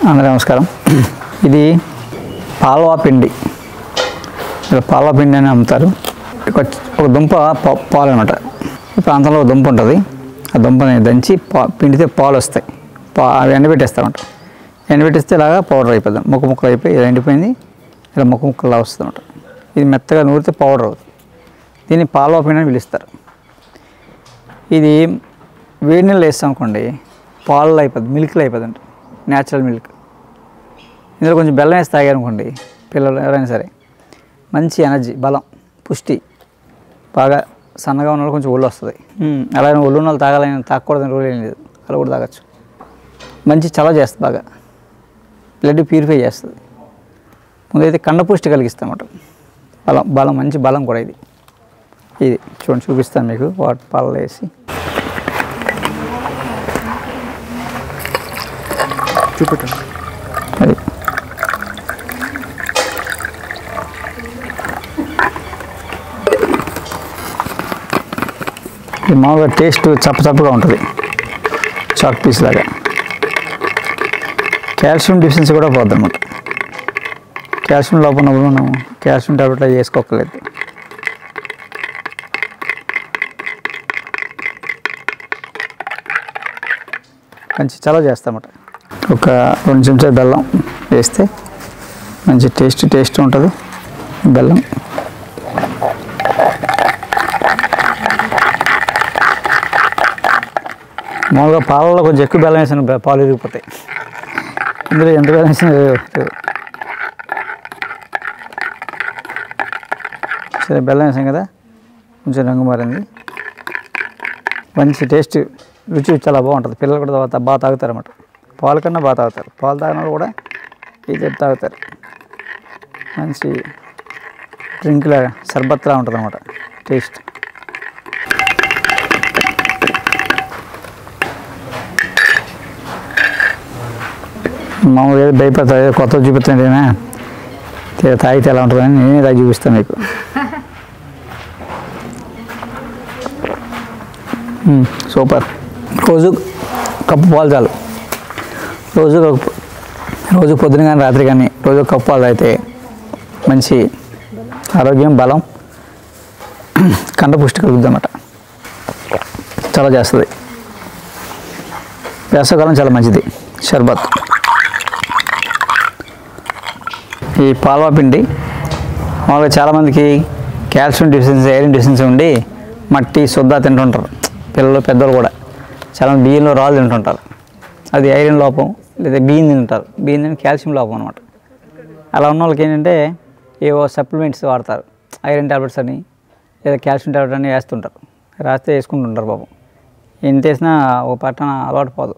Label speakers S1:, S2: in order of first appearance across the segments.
S1: అందరూ నమస్కారం ఇది పాల్వా పిండి ఇక్కడ పాల్వా పిండి అని అమ్ముతారు ఒక ఒక దుంప పా- పాలు అనమాట ఈ ప్రాంతంలో ఒక దుంప ఉంటుంది ఆ దుంపని దంచి పా పిండితే పాలు వస్తాయి పా అవి ఎండబెట్టేస్తామంట ఎండబెట్టేస్తే ఇలాగా పౌడర్ అయిపోద్ది ముక్క ముక్కలు అయిపోయి ఇది ఎండిపోయింది ఇలా ముక్క ముక్కలా వస్తుంది అనమాట ఇది మెత్తగా నూరితే పౌడర్ అవుతుంది దీన్ని పాల్వా పిండి అని పిలుస్తారు ఇది వేడి నీళ్ళు వేస్తాం అనుకోండి పాలలో అయిపోద్ది మిల్క్లో అయిపోద్ది అంటే న్యాచురల్ మిల్క్ ఇందులో కొంచెం బెల్లం వేసి తాగారనుకోండి పిల్లలు ఎవరైనా సరే మంచి ఎనర్జీ బలం పుష్టి బాగా సన్నగా ఉన్న వాళ్ళు కొంచెం ఒళ్ళు వస్తుంది ఉమ్, అలాగే ఒళ్ళు ఉన్న వాళ్ళు తాగాలని తాగకూడదని రూల్ ఏం లేదు అలా కూడా తాగొచ్చు మంచి చలవ చేస్తుంది బాగా బ్లడ్ ప్యూరిఫై చేస్తుంది ముందైతే కండ పుష్టి కలిగిస్తాం అన్నమాట బలం బలం మంచి బలం కూడా ఇది ఇది చూడండి చూపిస్తాను మీకు వాటర్ పాలలో వేసి
S2: చూపెట్టండి
S1: అది ఇది మామూలుగా టేస్ట్ చప్ప చప్పగా ఉంటుంది చాక్ పీస్ లాగా కాల్షియం డిఫిషియన్సీ కూడా పోద్ది అనమాట కాల్షియం లోపం ఉన్నప్పుడు మనం కాల్షియం టాబ్లెట్ అవి వేసుకోకలేదు మంచి చలవ చేస్తామట ఒక రెండు చెంచాలు బెల్లం వేస్తే మంచి టేస్ట్ టేస్ట్ ఉంటుంది బెల్లం మామూలుగా పాలలో కొంచెం ఎక్కువ బెల్లం వేసిన బె- పాలు విరిగిపోతాయి ఇందులో ఎంత బెల్లం వేసినా విరగవు. సరే బెల్లం వేసాం కదా కొంచెం రంగు మారింది మంచి టేస్ట్ రుచి చాలా బాగుంటుంది పిల్లలు కూడా తా- బాగా తాగుతారు అన్నమాట పాలు కన్నా బాగా తాగుతారు పాలు తాగిన వాళ్ళు కూడా ఇది తాగుతారు మంచి డ్రింక్లా షర్బత్లా ఉంటుంది అనమాట టేస్ట్ మామూలుగా ఏదో భయపడతా ఏదో కొత్త చూపిస్తాను తాగితే ఎలా ఉంటుందని నేనే తాగి చూపిస్తాను మీకు మ్మ్, సూపర్ రోజు కప్పు పాలు చాలు రోజు ఒక రోజు పొద్దున కానీ రాత్రి కానీ రోజు ఒక కప్పు పాలు తాగితే మంచి ఆరోగ్యం బలం కండ పుష్టి కలుగుద్ది అన్నమాట చాలా చేస్తుంది వేసవకాలం చాలా మంచిది షర్బత్ ఈ పాల్వా పిండి మామూలుగా చాలామందికి కాల్షియం డిఫిషియన్సీ ఐరన్ డిఫిషియన్సీ ఉండి మట్టి శుద్ధ తింటుంటారు పిల్లలు పెద్దలు కూడా చాలా బియ్యంలో రాళ్ళు తింటుంటారు అది ఐరన్ లోపం లేదా బియ్యం తింటారు బియ్యం తిని కాల్షియం లోపం అనమాట అలా ఉన్న వాళ్ళకి ఏంటంటే ఏవో సప్లిమెంట్స్ వాడతారు ఐరన్ టాబ్లెట్స్ అని లేదా కాల్షియం టాబ్లెట్ అని వేస్తుంటారు రాస్తే వేసుకుంటుంటారు పాపం ఎంత వేసినా ఒక పట్టణ అలవాటు పోదు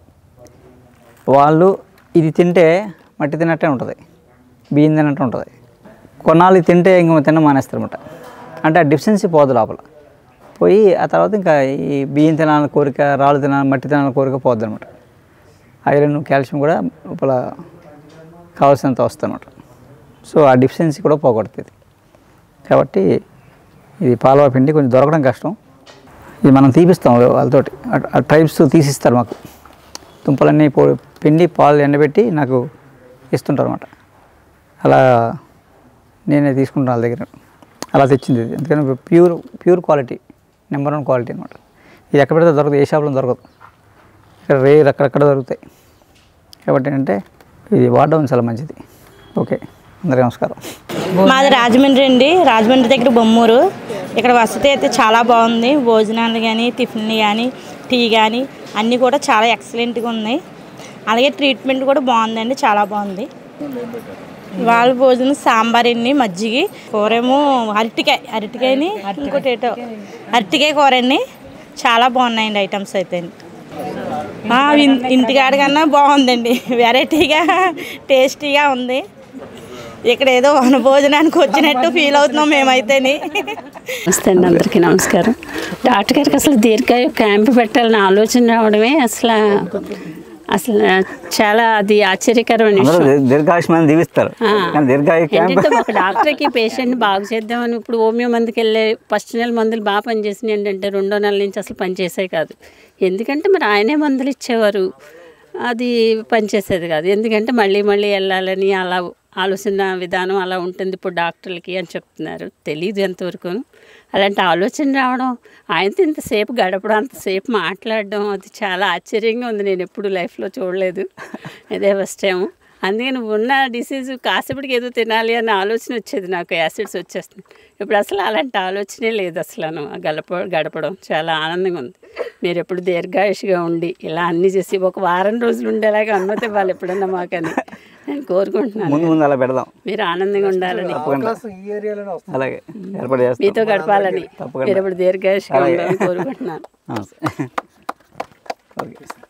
S1: వాళ్ళు ఇది తింటే మట్టి తిన్నట్టే ఉంటుంది బియ్యం తిన్నట్టు ఉంటుంది కొన్నాళ్ళు ఇది తింటే ఇంక తిన్న మానేస్తారు అనమాట అంటే ఆ డిఫిషియన్సీ పోదు లోపల పోయి ఆ తర్వాత ఇంకా ఈ బియ్యం తినాలని కోరిక రాళ్ళు తినాలని మట్టి తినాలని కోరిక పోద్ది అనమాట ఐరన్ కాల్షియం కూడా లోపల కావాల్సినంత వస్తుంది అనమాట సో ఆ డిఫిషియన్సీ కూడా పోగొడుతుంది కాబట్టి ఇది పాలవ పిండి కొంచెం దొరకడం కష్టం ఇది మనం తీపిస్తాం వాళ్ళతోటి ఆ- ఆ ట్రైబ్స్ తీసిస్తారు మాకు దుంపలన్నీ పో పిండి పాలు ఎండబెట్టి నాకు ఇస్తుంటారు అనమాట అలా నేనే తీసుకుంటాను వాళ్ళ దగ్గర అలా తెచ్చింది ఇది ఎందుకంటే pure pure quality number one quality అనమాట ఇది ఎక్కడ పెడితే దొరకదు ఏ షాప్లో దొరకదు ఇక్కడ రేర్ అక్కడక్కడ దొరుకుతాయి కాబట్టి ఏంటంటే ఇది వాడడం చాలా మంచిది ఓకే అందరికీ నమస్కారం
S3: మాది రాజమండ్రి అండి రాజమండ్రి దగ్గర బొమ్మూరు ఇక్కడ వసతి అయితే చాలా బాగుంది భోజనాలు కానీ టిఫిన్లు కానీ టీ కానీ అన్నీ కూడా చాలా ఎక్సలెంట్గా ఉన్నాయి అలాగే ట్రీట్మెంట్ కూడా బాగుందండి చాలా బాగుంది వాళ్ళ భోజనం సాంబార్ అండి మజ్జిగి కూరేమో అరటికాయ అరటికాయని ఇంకోటి ఏటో అరటికాయ కూర అండి చాలా బాగున్నాయండి ఐటమ్స్ అయితే ఆ, ఇన్- ఇంటికాడ కన్నా బాగుందండి వెరైటీగా టేస్టీగా ఉంది ఇక్కడ ఏదో వన భోజనానికి వచ్చినట్టు ఫీల్ అవుతున్నాం మేమైతేని
S4: నమస్తే అండి అందరికీ నమస్కారం డాక్టర్ గారికి అసలు దీర్ఘాయు క్యాంప్ పెట్టాలని ఆలోచన రావడమే అసలు అసలు చాలా అది ఆశ్చర్యకరమైన
S1: అందరూ
S4: విషయం
S1: దీర్- దీర్ఘాయుష్మాన్ని దీవిస్తారు
S4: ఆ.
S1: కానీ దీర్ఘాయు క్యాంప్
S4: ఏంటంటే ఒక డాక్టర్కి పేషెంట్ని బాగు చేద్దామని ఇప్పుడు హోమియో మందుకి వెళ్ళే ఫస్ట్ నెల మందులు బాగా పనిచేసినాయి ఏంటంటే రెండో నెల నుంచి అసలు పనిచేసాయి కాదు ఎందుకంటే మరి ఆయనే మందులు ఇచ్చేవారు అది పనిచేసేది కాదు ఎందుకంటే మళ్ళీ మళ్ళీ వెళ్ళాలని అలా ఆలోచన విధానం అలా ఉంటుంది ఇప్పుడు డాక్టర్లకి అని చెప్తున్నారు తెలియదు ఎంతవరకు అలాంటి ఆలోచన రావడం ఆయనతో ఇంతసేపు గడపడం అంతసేపు మాట్లాడడం అది చాలా ఆశ్చర్యంగా ఉంది నేను ఎప్పుడు లైఫ్లో చూడలేదు ఇదే ఫస్ట్ టైం అందుకే నువ్వు ఉన్న డిసీజ్ కాసేపటికి ఏదో తినాలి అన్న ఆలోచన వచ్చేది నాకు యాసిడ్స్ వచ్చేస్తుంది ఇప్పుడు అసలు అలాంటి ఆలోచనే లేదు అసలు గడప గడపడం చాలా ఆనందంగా ఉంది మీరు ఎప్పుడు దీర్ఘాయుషిగా ఉండి ఇలా అన్నీ చేసి ఒక వారం రోజులు ఉండేలాగా అనుమతి ఇవ్వాలి ఎప్పుడన్నా మాకని నేను కోరుకుంటున్నాను
S1: ముందు ముందు అలా పెడదాం
S4: మీరు ఆనందంగా ఉండాలని
S2: అవకాశం ఈ ఏరియాలోనే వస్తుంది
S1: అలాగే ఏర్పాటు చేస్తాం
S4: మీతో గడపాలని
S1: తప్పకుండా.
S4: మీరు ఎప్పుడు దీర్ఘాయుషిగా ఉండాలని కోరుకుంటున్నాను
S1: ఆ, ఓకే